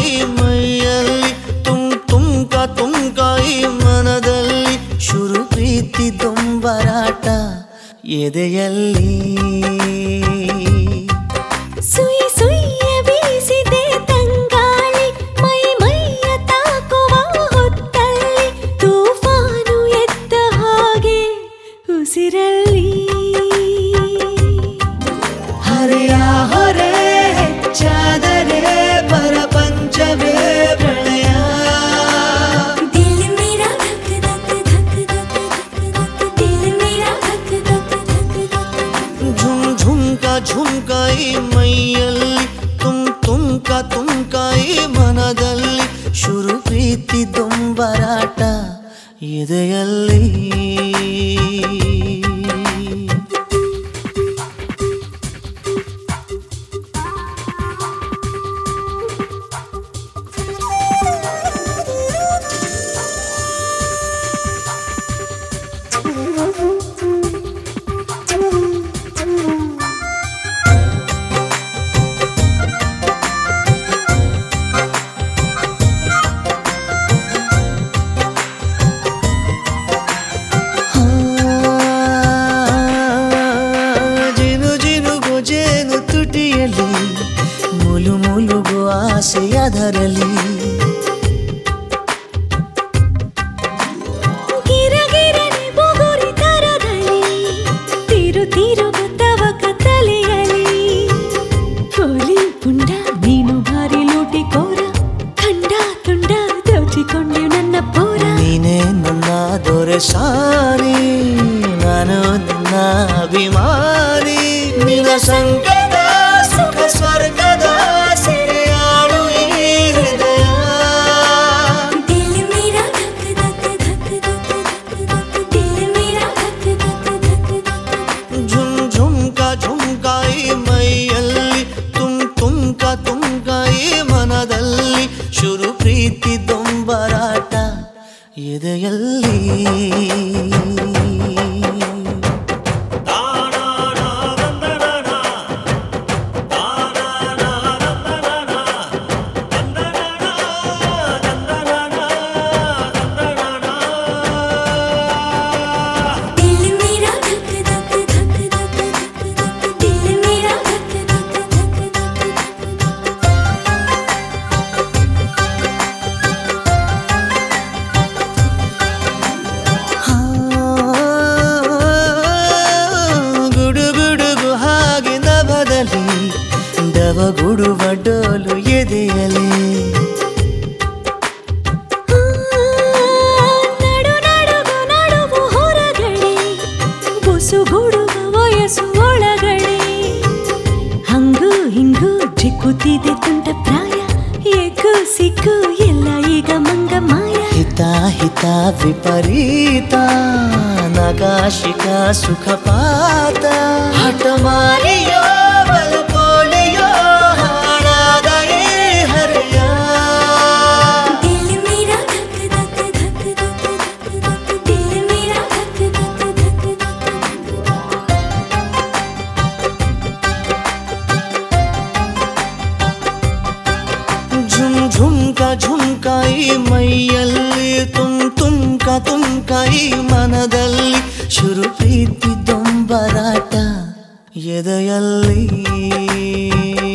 ಈ ಮೈಯಲ್ಲಿ ತುಂ ತುಮ್ಕ ತುಮ್ಕ ಈ ಮನದಲ್ಲಿ ಶುರು ಪ್ರೀತಿ ದೊಂಬರಾಟ ಎದೆಯಲ್ಲಿ ಸುಯಿ ಸುಯ್ಯ ಬೀಸಿದೆ ತಂಗಾಳಿ ಮೈ ಮೈಯ ತಾಕುವ ಹೊತ್ತಲ್ಲಿ ತೂಫಾನು ಎದ್ದ ಹಾಗೆ ಉಸಿರಲ್ಲಿ ಹರೆಯ ಹೊರೆ ಹೆಚ್ಚಾದರೆ ಪರಪಂಚವೇ ಪ್ರಳಯ ದಿಲ್ ಮೇರಾ ಧಕ್ ಧಕ್ ಧಕ್ ಧಕ್ ಧಕ್ ಧಕ್ ದಿಲ್ ಮೇರಾ ಧಕ್ ಧಕ್ ಧಕ್ ಧಕ್ ಝುಮ್ ಝುಮ್ಕ ಝುಮ್ಕ ಈ ಮೈಯಲ್ಲಿ ತುಂ ತುಮ್ಕ ತುಮ್ಕ ಈ ಮನದಲ್ಲಿ ಶುರು ಪ್ರೀತಿ ದೊಂಬರಾಟ ಎದೆಯಲ್ಲಿ ಜಿನು ಜಿನುಗು ಜೇನು ತುಟಿಯಲ್ಲಿ ಮುಲು ಮುಲುಗು ಆಸೆಯದರಲ್ಲಿ ಗಿರಗಿರನೆ ಬುಗುರಿ ತರದಲ್ಲಿ ತಿರು ತಿರುಗು ತವಕ ತಲೆಯಲಿ ಕೋಲಿ ಪುಂಡ ನೀನು ಭಾರಿ ಲೂಟಿ ಕೋರ ಖಂಡ ತುಂಡ ದೋಚಿಕೊಂಡೆ ನನ್ನ ಪೋರ ನೀನೇ ನನ್ನ ದೊರೆಸಾನಿ ನಾನು ನಿನ್ನ ಅಭಿಮಾನಿ ನಿನ್ನ ಸಂಕಟ ಸುಖ ಸ್ವರ್ಗದ ಸೆರೆಯಾಳು ಈ ಹೃದಯ ದಿಲ್ ಮೇರಾ ಧಕ್ ಧಕ್ ಧಕ್ ಧಕ್ ಧಕ್ ಧಕ್ ದಿಲ್ ಮೇರಾ ಧಕ್ ಧಕ್ ಧಕ್ ಧಕ್ ಝುಮ್ ಝುಮ್ಕ ಝುಮ್ಕ ಈ ಮೈಯಲ್ಲಿ ತುಂ ತುಮ್ಕ ತುಮ್ಕ ಈ ಮನದಲ್ಲಿ ಶುರು ಪ್ರೀತಿ ದೊಂಬರಾಟ ಎದೆಯಲ್ಲಿ दिल मेरा धक धक धक धक धक धक दिल मेरा धक धक धक धक ಗುಡು ಗುಡುಗು ಹಾಗೆ ನಭದಲ್ಲಿ ದವಗುಡುವ ಡೋಲು ಎದೆಯಲಿ ನಡು ನಡುಗು ನಡುವು ಹೊರಗಡೆ ಬುಸುಗುಡುವ ವಯಸ್ಸು ಒಳಗಡೆ ಹಂಗು ಹಿಂಗು ಜಿಕ್ಕುತ್ತಿದೆ ತುಂಟ ಪ್ರಾಯ ಎಗ್ಗು ಸಿಕ್ಕು ಎಲ್ಲ ಈಗ ಮಂಗ ಮಾಯ ಹಿತ ಹಿತ ವಿಪರೀತ ನಗಾಶಿಕ ಸುಖಪಾತ ಹಠ ಮಾರಿಯೋ ಬಲು ಪೋಲಿಯೋ ಹಾಳಾದ ಈ ಹರಿಯ दिल मेरा धक धक धक धक धक धक दिल मेरा धक धक धक धक ಝುಮ್ ಝುಮ್ಕ ಝುಮ್ಕ ಈ ಮೈಯಲ್ಲಿ ತುಂ ತುಮ್ಕ ತುಮ್ಕ ಈ ಮನದಲ್ಲಿ ಶುರು ಪ್ರೀತಿ ದೊಂಬರಾಟ ಎದೆಯಲ್ಲಿ